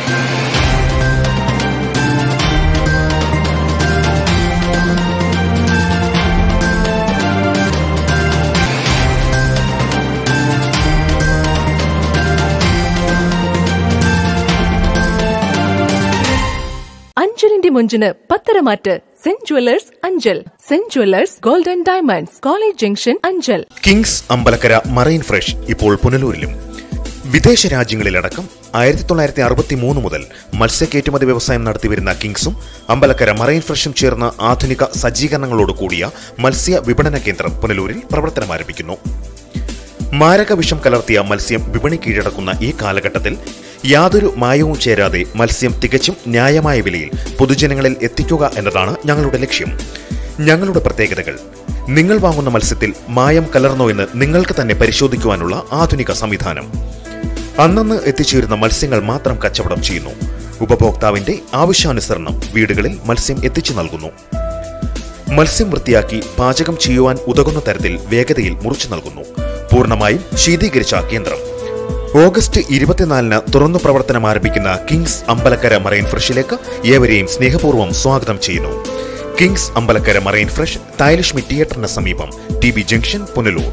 അഞ്ചലിന്റെ മുഞ്ചിന് പത്തരമാറ്റ് saint jewellers Anchal saint jewellers golden diamonds college junction Anchal kings Ambalakkara marine fresh ഇപ്പോൾ പുനലൂരിലും വിദേശ രാജ്യങ്ങളിലടക്കം ആയിരത്തി തൊള്ളായിരത്തി അറുപത്തി മൂന്ന് മുതൽ മത്സ്യ കയറ്റുമതി വ്യവസായം നടത്തിവരുന്ന കിങ്സും അമ്പലക്കര മറൈൻ ഫ്രഷും ചേർന്ന ആധുനിക സജ്ജീകരണങ്ങളോട് കൂടിയ മത്സ്യ വിപണന കേന്ദ്രം പുനലൂരിൽ പ്രവർത്തനം ആരംഭിക്കുന്നു മാരക വിഷം കലർത്തിയ മത്സ്യം വിപണി കീഴടക്കുന്ന ഈ കാലഘട്ടത്തിൽ യാതൊരു മായവും ചേരാതെ മത്സ്യം തികച്ചും ന്യായമായ വിലയിൽ പൊതുജനങ്ങളിൽ എത്തിക്കുക എന്നതാണ് ഞങ്ങളുടെ ലക്ഷ്യം ഞങ്ങളുടെ പ്രത്യേകതകൾ നിങ്ങൾ വാങ്ങുന്ന മത്സ്യത്തിൽ മായം കലർന്നോ എന്ന് നിങ്ങൾക്ക് തന്നെ പരിശോധിക്കുവാനുള്ള ആധുനിക സംവിധാനം അന്നന്ന് എത്തിച്ചേരുന്ന മത്സ്യങ്ങൾ മാത്രം കച്ചവടം ചെയ്യുന്നു ഉപഭോക്താവിന്റെ ആവശ്യാനുസരണം വീടുകളിൽ മത്സ്യം എത്തിച്ചു നൽകുന്നു മത്സ്യം വൃത്തിയാക്കി പാചകം ചെയ്യുവാൻ ഉതകുന്ന തരത്തിൽ വേഗതയിൽ മുറിച്ചു നൽകുന്നു പൂർണ്ണമായും ശീതീകരിച്ച കേന്ദ്രം ഓഗസ്റ്റ് ഇരുപത്തിനാലിന് തുറന്നു പ്രവർത്തനം ആരംഭിക്കുന്ന കിങ്സ് അമ്പലക്കര മറൈൻ ഫ്രഷിലേക്ക് ഏവരെയും സ്നേഹപൂർവ്വം സ്വാഗതം ചെയ്യുന്നു kings Ambalakkara marine fresh Thayalakshmi തിയേറ്ററിന് സമീപം T B junction Punalur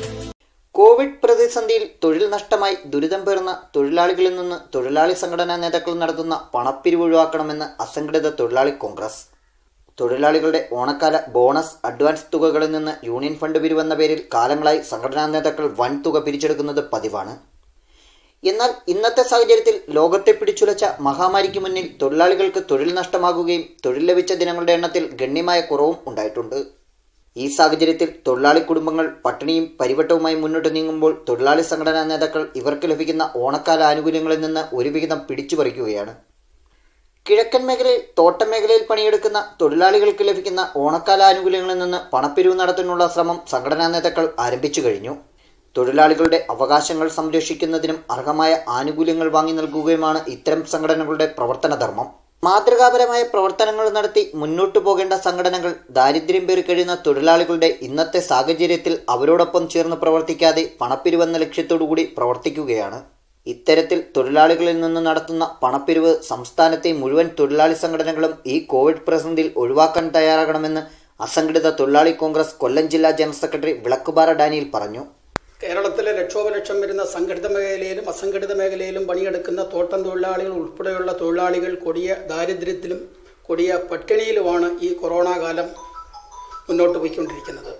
Covid പ്രതിസന്ധിയിൽ തൊഴിൽ നഷ്ടമായി ദുരിതം പേറുന്ന തൊഴിലാളികളിൽ നിന്ന് തൊഴിലാളി സംഘടനാ നേതാക്കൾ നടത്തുന്ന പണപ്പിരിവ് ഒഴിവാക്കണമെന്ന് അസംഘടിത തൊഴിലാളി കോൺഗ്രസ് തൊഴിലാളികളുടെ ഓണക്കാല ബോണസ് അഡ്വാൻസ് തുകകളിൽ നിന്ന് യൂണിയൻ ഫണ്ട് പിരിവെന്ന പേരിൽ കാലങ്ങളായി സംഘടനാ നേതാക്കൾ വൻ തുക പിരിച്ചെടുക്കുന്നത് പതിവാണ് എന്നാൽ ഇന്നത്തെ സാഹചര്യത്തിൽ ലോകത്തെ പിടിച്ചുലച്ച മഹാമാരിക്ക് മുന്നിൽ തൊഴിലാളികൾക്ക് തൊഴിൽ നഷ്ടമാകുകയും തൊഴിൽ ലഭിച്ച ദിനങ്ങളുടെ എണ്ണത്തിൽ ഗണ്യമായ കുറവും ഉണ്ടായിട്ടുണ്ട് ഈ സാഹചര്യത്തിൽ തൊഴിലാളി കുടുംബങ്ങൾ പട്ടിണിയും പരിവട്ടവുമായി മുന്നോട്ട് നീങ്ങുമ്പോൾ തൊഴിലാളി സംഘടനാ നേതാക്കൾ ഇവർക്ക് ലഭിക്കുന്ന ഓണക്കാല ആനുകൂല്യങ്ങളിൽ നിന്ന് ഒരു വിഹിതം പിടിച്ചു പറിക്കുകയാണ് കിഴക്കൻ മേഖലയിൽ തോട്ടം മേഖലയിൽ പണിയെടുക്കുന്ന തൊഴിലാളികൾക്ക് ലഭിക്കുന്ന ഓണക്കാല ആനുകൂല്യങ്ങളിൽ നിന്ന് പണപ്പിരിവ് നടത്താനുള്ള ശ്രമം സംഘടനാ നേതാക്കൾ ആരംഭിച്ചു കഴിഞ്ഞു തൊഴിലാളികളുടെ അവകാശങ്ങൾ സംരക്ഷിക്കുന്നതിനും അർഹമായ ആനുകൂല്യങ്ങൾ വാങ്ങി നൽകുകയുമാണ് ഇത്തരം സംഘടനകളുടെ പ്രവർത്തന ധർമ്മം മാതൃകാപരമായ പ്രവർത്തനങ്ങൾ നടത്തി മുന്നോട്ടു പോകേണ്ട സംഘടനകൾ ദാരിദ്ര്യം പേറി കഴിയുന്ന തൊഴിലാളികളുടെ ഇന്നത്തെ സാഹചര്യത്തിൽ അവരോടൊപ്പം ചേർന്ന് പ്രവർത്തിക്കാതെ പണപ്പിരിവെന്ന ലക്ഷ്യത്തോടുകൂടി പ്രവർത്തിക്കുകയാണ് ഇത്തരത്തിൽ തൊഴിലാളികളിൽ നിന്ന് നടത്തുന്ന പണപ്പിരിവ് സംസ്ഥാനത്തെ മുഴുവൻ തൊഴിലാളി സംഘടനകളും ഈ കോവിഡ് പ്രതിസന്ധിയിൽ ഒഴിവാക്കാൻ തയ്യാറാകണമെന്ന് അസംഘടിത തൊഴിലാളി കോൺഗ്രസ് കൊല്ലം ജില്ലാ ജനറൽ സെക്രട്ടറി വിളക്കുപാറ ഡാനിയിൽ പറഞ്ഞു കേരളത്തിലെ ലക്ഷോപലക്ഷം വരുന്ന സംഘടിത മേഖലയിലും അസംഘടിത മേഖലയിലും പണിയെടുക്കുന്ന തോട്ടം തൊഴിലാളികൾ ഉൾപ്പെടെയുള്ള തൊഴിലാളികൾ കൊടിയ ദാരിദ്ര്യത്തിലും കൊടിയ പട്ടിണിയിലുമാണ് ഈ കൊറോണ കാലം മുന്നോട്ട് പോയിക്കൊണ്ടിരിക്കുന്നത്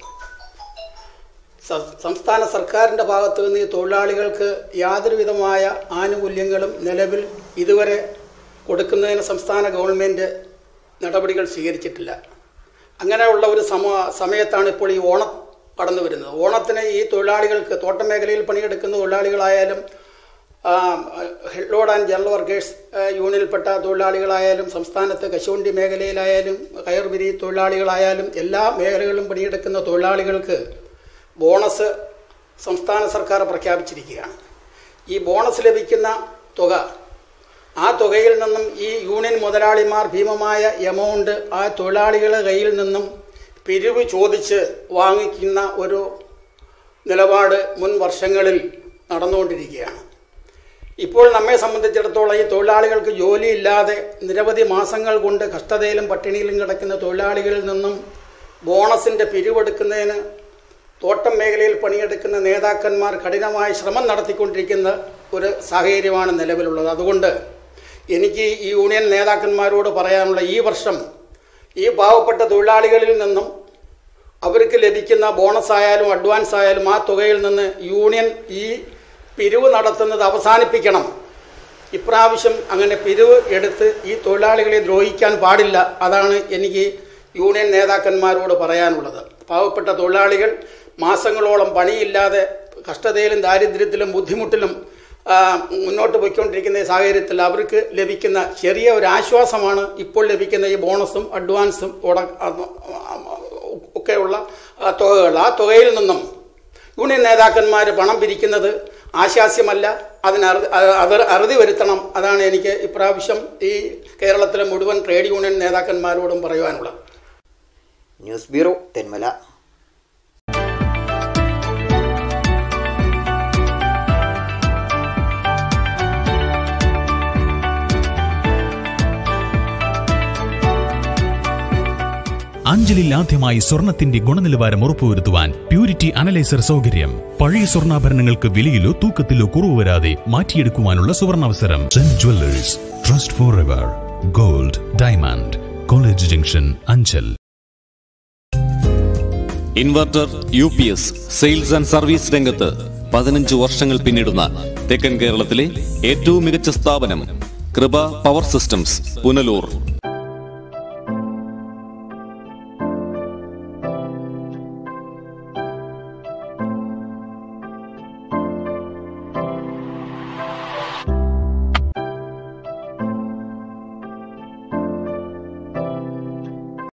സ- സംസ്ഥാന സർക്കാരിൻ്റെ ഭാഗത്തു നിന്ന് ഈ തൊഴിലാളികൾക്ക് യാതൊരു വിധമായ ആനുകൂല്യങ്ങളും നിലവിൽ ഇതുവരെ കൊടുക്കുന്നതിന് സംസ്ഥാന ഗവൺമെൻറ് നടപടികൾ സ്വീകരിച്ചിട്ടില്ല അങ്ങനെയുള്ള ഒരു സമ സമയത്താണ് ഇപ്പോൾ ഈ ഓണം കടന്നു വരുന്നത് ഓണത്തിന് ഈ തൊഴിലാളികൾക്ക് തോട്ടം മേഖലയിൽ പണിയെടുക്കുന്ന തൊഴിലാളികളായാലും ആ, head load and general workers ആ, യൂണിയനിൽപ്പെട്ട തൊഴിലാളികളായാലും സംസ്ഥാനത്ത് കശുവണ്ടി മേഖലയിലായാലും കയർവിരി തൊഴിലാളികളായാലും എല്ലാ മേഖലകളിലും പണിയെടുക്കുന്ന തൊഴിലാളികൾക്ക് ബോണസ് സംസ്ഥാന സർക്കാർ പ്രഖ്യാപിച്ചിരിക്കുകയാണ് ഈ ബോണസ് ലഭിക്കുന്ന തുക ആ തുകയിൽ നിന്നും ഈ യൂണിയൻ മുതലാളിമാർ ഭീമമായ എമൗണ്ട് ആ തൊഴിലാളികളുടെ കയ്യിൽ നിന്നും പിരിവ് ചോദിച്ച് വാങ്ങിക്കുന്ന ഒരു നിലപാട് മുൻ വർഷങ്ങളിൽ നടന്നുകൊണ്ടിരിക്കുകയാണ് ഇപ്പോൾ നമ്മെ സംബന്ധിച്ചിടത്തോളം ഈ തൊഴിലാളികൾക്ക് ജോലിയില്ലാതെ നിരവധി മാസങ്ങൾ കൊണ്ട് കഷ്ടതയിലും പട്ടിണിയിലും കിടക്കുന്ന തൊഴിലാളികളിൽ നിന്നും ബോണസിൻ്റെ പിരിവെടുക്കുന്നതിന് തോട്ടം മേഖലയിൽ പണിയെടുക്കുന്ന നേതാക്കന്മാർ കഠിനമായ ശ്രമം നടത്തിക്കൊണ്ടിരിക്കുന്ന ഒരു സാഹചര്യമാണ് നിലവിലുള്ളത് അതുകൊണ്ട് എനിക്ക് ഈ യൂണിയൻ നേതാക്കന്മാരോട് പറയാനുള്ള ഈ വർഷം ഈ പാവപ്പെട്ട തൊഴിലാളികളിൽ നിന്നും അവർക്ക് ലഭിക്കുന്ന ബോണസ് ആയാലും അഡ്വാൻസ് ആയാലും ആ തുകയിൽ നിന്ന് യൂണിയൻ ഈ പിരിവ് നടത്തുന്നത് അവസാനിപ്പിക്കണം ഇപ്രാവശ്യം അങ്ങനെ പിരിവ് എടുത്ത് ഈ തൊഴിലാളികളെ ദ്രോഹിക്കാൻ പാടില്ല അതാണ് എനിക്ക് യൂണിയൻ നേതാക്കന്മാരോട് പറയാനുള്ളത് പാവപ്പെട്ട തൊഴിലാളികൾ മാസങ്ങളോളം പണിയില്ലാതെ കഷ്ടതയിലും ദാരിദ്ര്യത്തിലും ബുദ്ധിമുട്ടിലും ആ, മുന്നോട്ട് പോയിക്കൊണ്ടിരിക്കുന്ന ഈ സാഹചര്യത്തിൽ അവർക്ക് ലഭിക്കുന്ന ചെറിയ ഒരു ആശ്വാസമാണ് ഇപ്പോൾ ലഭിക്കുന്ന ഈ ബോണസും അഡ്വാൻസും ഉട- ഒക്കെയുള്ള ആ, തുകകൾ ആ തുകയിൽ നിന്നും യൂണിയൻ നേതാക്കന്മാർ പണം പിരിക്കുന്നത് ആശാസ്യമല്ല അതിന് അറുതി അവർ അറുതി വരുത്തണം അതാണ് എനിക്ക് ഇപ്രാവശ്യം ഈ കേരളത്തിലെ മുഴുവൻ ട്രേഡ് യൂണിയൻ നേതാക്കന്മാരോടും പറയുവാനുള്ളത് ന്യൂസ് ബ്യൂറോ തെന്മല അഞ്ചലിൽ ആദ്യമായി സ്വർണത്തിന്റെ ഗുണനിലവാരം ഉറപ്പുവരുത്തുവാൻ പ്യൂരിറ്റി അനലൈസർ സൗകര്യം പഴയ സ്വർണ്ണാഭരണങ്ങൾക്ക് വിലയിലോ തൂക്കത്തിലോ കുറവ് വരാതെ മാറ്റിയെടുക്കുവാനുള്ള സുവർണാവസരം saint jewellers trust forever gold diamond college junction Anchal inverter U P S sales and service രംഗത്ത് പതിനഞ്ച് വർഷങ്ങൾ പിന്നിടുന്ന തെക്കൻ കേരളത്തിലെ ഏറ്റവും മികച്ച സ്ഥാപനം കൃപ പവർ സിസ്റ്റംസ് പുനലൂർ